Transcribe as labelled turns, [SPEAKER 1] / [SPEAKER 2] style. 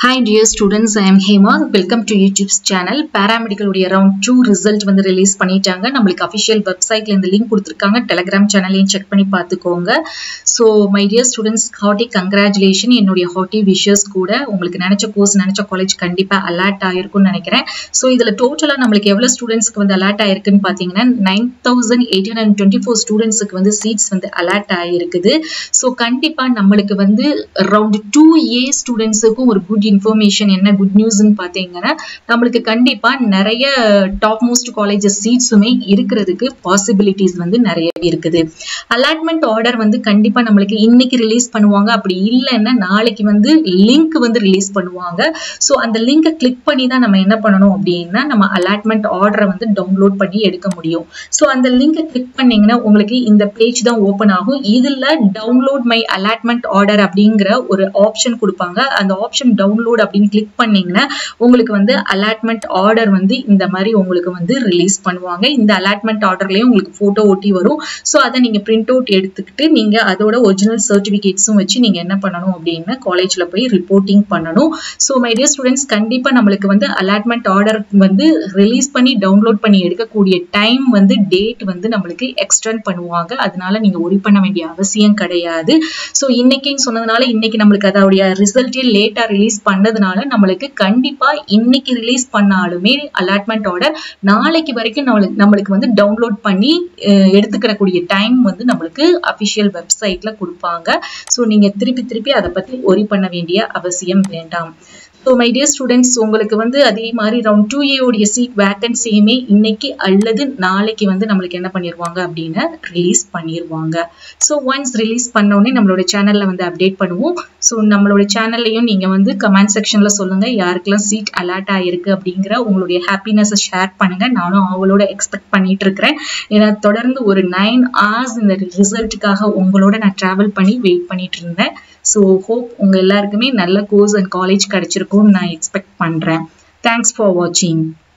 [SPEAKER 1] Hi dear students, I am Hema. Welcome to YouTube's channel. Paramedical உடைய round 2 result வந்து release பண்ணிட்டாங்க. நம்மளுக்கு official வெப்சைட்ல இந்த லிங்க் கொடுத்துருக்காங்க. டெலகிராம் சேனலையும் செக் பண்ணி பார்த்துக்கோங்க. So my dear students hearty congratulation என்னுடைய ஹார்ட்டி விஷஸ் கூட உங்களுக்கு நினைச்ச கோர்ஸ் நினைச்ச காலேஜ் கண்டிப்பாக அலர்ட் ஆயிருக்கும்னு நினைக்கிறேன் ஸோ இதில் டோட்டலாக நம்மளுக்கு எவ்வளோ ஸ்டூடெண்ட்ஸ்க்கு வந்து அலர்ட் ஆயிருக்குன்னு பார்த்தீங்கன்னா nine thousand eight hundred twenty four ஸ்டூடெண்ட்ஸுக்கு வந்து சீட்ஸ் வந்து அலர்ட் ஆயிருக்குது ஸோ கண்டிப்பாக நம்மளுக்கு வந்து ரவுண்ட் டூ ஏ ஸ்டூடெண்ட்ஸுக்கும் ஒரு குட் இன்ஃபர்மேஷன் என்ன குட் நியூஸ்ன்னு பார்த்தீங்கன்னா நம்மளுக்கு கண்டிப்பாக நிறைய டாப் மோஸ்ட் காலேஜஸ் சீட்ஸுமே இருக்கிறதுக்கு பாசிபிலிட்டிஸ் வந்து நிறைய இருக்குது அலாட்மெண்ட் ஆர்டர் வந்து கண்டிப்பாக நம்மளுக்கு இன்னைக்கு ரிலீஸ் பண்ணுவாங்க அப்படி இல்லைன்னா நாளைக்கு வந்து லிங்க் வந்து ரிலீஸ் பண்ணுவாங்க ஸோ அந்த லிங்கை கிளிக் பண்ணி தான் நம்ம என்ன பண்ணணும் அப்படின்னா நம்ம அலாட்மெண்ட் ஆர்டரை வந்து டவுன்லோட் பண்ணி எடுக்க முடியும் ஸோ அந்த லிங்கை கிளிக் பண்ணீங்கன்னா உங்களுக்கு இந்த பேஜ் தான் ஓப்பன் ஆகும் இதில் டவுன்லோட் மை அலாட்மெண்ட் ஆர்டர் அப்படிங்கிற ஒரு ஆப்ஷன் கொடுப்பாங்க அந்த ஆப்ஷன் டவுன்லோட் அப்படின்னு கிளிக் பண்ணீங்கன்னா உங்களுக்கு வந்து அலாட்மெண்ட் ஆர்டர் வந்து இந்த மாதிரி உங்களுக்கு வந்து ரிலீஸ் பண்ணுவாங்க இந்த அலாட்மெண்ட் ஆர்டர்லயும் உங்களுக்கு போட்டோ ஒட்டி வரும் ஸோ அதை நீங்க பிரிண்ட் அவுட் எடுத்துக்கிட்டு நீங்க அதோட ஒரிஜினல் சர்டிபிகேட்ஸும் வச்சு நீங்க என்ன பண்ணணும் அப்படின்னா காலேஜ்ல போய் ரிப்போர்ட்டிங் பண்ணணும் ஸோ மை டியர் ஸ்டூடெண்ட்ஸ் கண்டிப்பா நம்மளுக்கு வந்து அலாட்மெண்ட் ஆர்டர் வந்து ரிலீஸ் பண்ணி டவுன்லோட் பண்ணி எடுக்கக்கூடிய டைம் வந்து டேட் வந்து நம்மளுக்கு எக்ஸ்டெண்ட் பண்ணுவாங்க அதனால நீங்க ஒரி பண்ண வேண்டிய அவசியம் கிடையாது ஸோ இன்னைக்குன்னு சொன்னதுனால இன்னைக்கு நம்மளுக்கு அதோடைய ரிசல்ட்டே லேட்டா ரிலீஸ் பண்ணதுனால நம்மளுக்கு கண்டிப்பா இன்னைக்கு ரிலீஸ் பண்ணாலுமே அலாட்மெண்ட் ஆர்டர் நாளைக்கு வரைக்கும் நம்மளுக்கு நம்மளுக்கு வந்து டவுன்லோட் பண்ணி எடுத்துக்கிடக்கூடிய டைம் வந்து நம்மளுக்கு அஃபிஷியல் வெப்சைட்ல கொடுப்பாங்க ஸோ நீங்க திருப்பி திருப்பி அதை பத்தி ஒரி பண்ண வேண்டிய அவசியம் வேண்டாம் ஸோ மை டியர் ஸ்டூடெண்ட்ஸ் உங்களுக்கு வந்து அதே மாதிரி ரவுண்ட் டூ ஏடைய சீட் வேக்கன்சியுமே இன்னைக்கு அல்லது நாளைக்கு வந்து நம்மளுக்கு என்ன பண்ணிடுவாங்க அப்படின்னா ரிலீஸ் பண்ணிடுவாங்க ஸோ ஒன்ஸ் ரிலீஸ் பண்ணோடனே நம்மளோட சேனலில் வந்து அப்டேட் பண்ணுவோம் ஸோ நம்மளோட சேனல்லையும் நீங்கள் வந்து கமெண்ட் செக்ஷனில் சொல்லுங்கள் யாருக்கெல்லாம் சீட் அலர்ட் ஆகிருக்கு அப்படிங்கிற உங்களுடைய ஹாப்பினஸை ஷேர் பண்ணுங்கள் நானும் அவங்களோட எக்ஸ்பெக்ட் பண்ணிட்டு இருக்கிறேன் ஏன்னா தொடர்ந்து ஒரு நைன் ஹவர்ஸ் இந்த ரிசல்ட்டுக்காக உங்களோட நான் ட்ராவல் பண்ணி வெயிட் பண்ணிட்டு இருந்தேன் ஸோ ஹோப் உங்கள் எல்லாருக்குமே நல்ல கோர்ஸ் அண்ட் காலேஜ் கிடைச்சிருக்கும்னு நான் எக்ஸ்பெக்ட் பண்ணுறேன் தேங்க்ஸ் ஃபார் வாட்சிங்